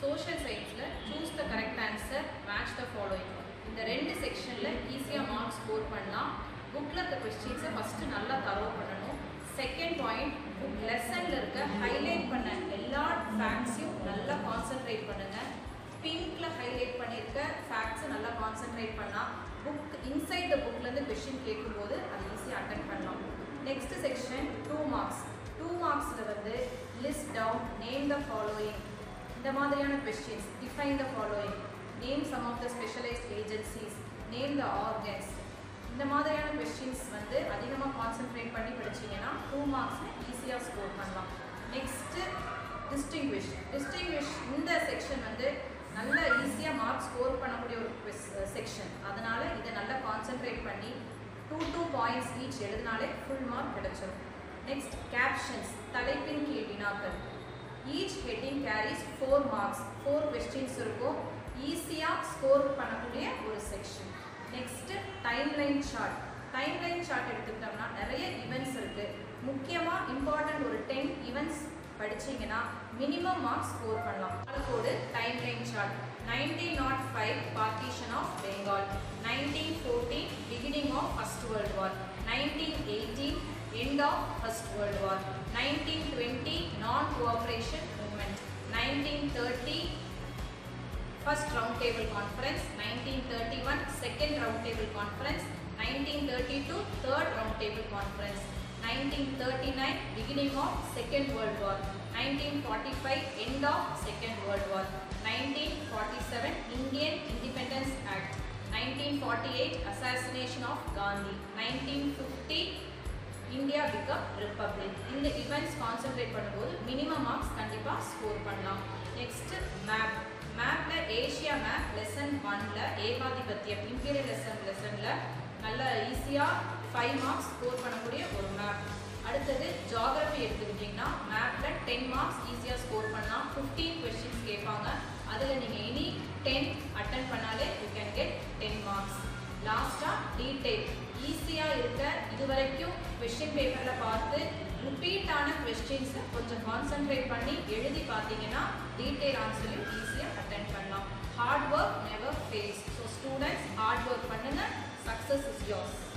social சயின்ஸில் choose the correct answer match the following இந்த ரெண்டு செக்ஷனில் ஈஸியாக மார்க்ஸ் ஸ்கோர் பண்ணலாம் புக்கில் இருக்க கொஸ்டின்ஸை ஃபஸ்ட்டு நல்லா தரவு பண்ணணும் செகண்ட் பாயிண்ட் புக் லெசனில் இருக்க ஹைலைட் பண்ண எல்லா ஃபேக்ட்ஸையும் நல்லா கான்சென்ட்ரேட் பண்ணுங்கள் பிங்க்ல ஹைலைட் பண்ணியிருக்க ஃபேக்ட்ஸை நல்லா கான்சென்ட்ரேட் பண்ணால் புக் இன்சைட் த புக்லேருந்து கொஷின் கேட்கும்போது அது ஈஸியாக அட்டன் பண்ணலாம் next section two marks two மார்க்ஸில் வந்து list down name the following இந்த மாதிரியான questions define the following name some of the specialised agencies name the organs இந்த மாதிரியான கொஸ்டின்ஸ் வந்து அதிகமாக கான்சென்ட்ரேட் பண்ணி படிச்சீங்கன்னா டூ மார்க்ஸ் ஈஸியாக ஸ்கோர் பண்ணலாம் நெக்ஸ்ட்டு டிஸ்டிங்விஷ் டிஸ்டிங்விஷ் இந்த செக்ஷன் வந்து நல்ல ஈஸியாக மார்க் ஸ்கோர் பண்ணக்கூடிய ஒரு செக்ஷன் அதனால இதை நல்லா கான்சென்ட்ரேட் பண்ணி டூ டூ பாயிண்ட்ஸ் ஈச் எழுதினாலே ஃபுல் மார்க் கிடைச்சிரும் நெக்ஸ்ட் கேப்ஷன்ஸ் தலைப்பின் கீழ் வினாக்கள் each heading carries four marks four questions இருக்கும் ஈஸியாக ஸ்கோர் பண்ணக்கூடிய ஒரு section next timeline chart timeline chart எடுத்துக்கிட்டோம்னா நிறைய ஈவெண்ட்ஸ் இருக்குது முக்கியமாக இம்பார்ட்டன்ட் ஒரு டென் ஈவெண்ட்ஸ் படிச்சீங்கன்னா மினிமம் மார்க்ஸ் ஸ்கோர் பண்ணலாம் பாலக்கோடு timeline chart nineteen nought five partition of Bengal nineteen fourteen beginning of First World War nineteen eighteen end of First World War, 1920 Non-Cooperation Movement, 1930 First Round Table Conference, 1931 Second Round Table Conference, 1932 Third Round Table Conference, 1939 Beginning of Second World War, 1945 End of Second World War, 1947 Indian Independence Act, 1948 Assassination of Gandhi, 1950 India become republic இந்த events concentrate பண்ணும்போது minimum marks கண்டிப்பாக score பண்ணலாம் next map மேப்பில் Asia map lesson ஒன்ல ஏகாதிபத்தியம் imperial lesson லெசனில் நல்ல ஈஸியாக ஃபைவ் மார்க்ஸ் ஸ்கோர் பண்ணக்கூடிய ஒரு மேப் அடுத்தது ஜாகிரபி எடுத்துக்கிட்டிங்கன்னா மேப்பில் டென் மார்க்ஸ் ஈஸியாக ஸ்கோர் பண்ணலாம் ஃபிஃப்டீன் கொஸ்டின்ஸ் கேட்பாங்க அதில் நீங்கள் எனி டென் அட்டன் பண்ணாலே you can get ten marks லாஸ்ட்டாக டீட்டெயில் ஈஸியாக இருக்க இது வரைக்கும் கொஸ்டின் பேப்பரில் பார்த்து ரிப்பீட்டான கொஸ்டின்ஸை கொஞ்சம் கான்சென்ட்ரேட் பண்ணி எழுதி பார்த்தீங்கன்னா டீட்டெயில் ஆன்சரையும் ஈஸியாக அட்டன் பண்ணலாம் hard work never fails so students hard work பண்ணுங்கள் சக்ஸஸ் இஸ் யோர்ஸ்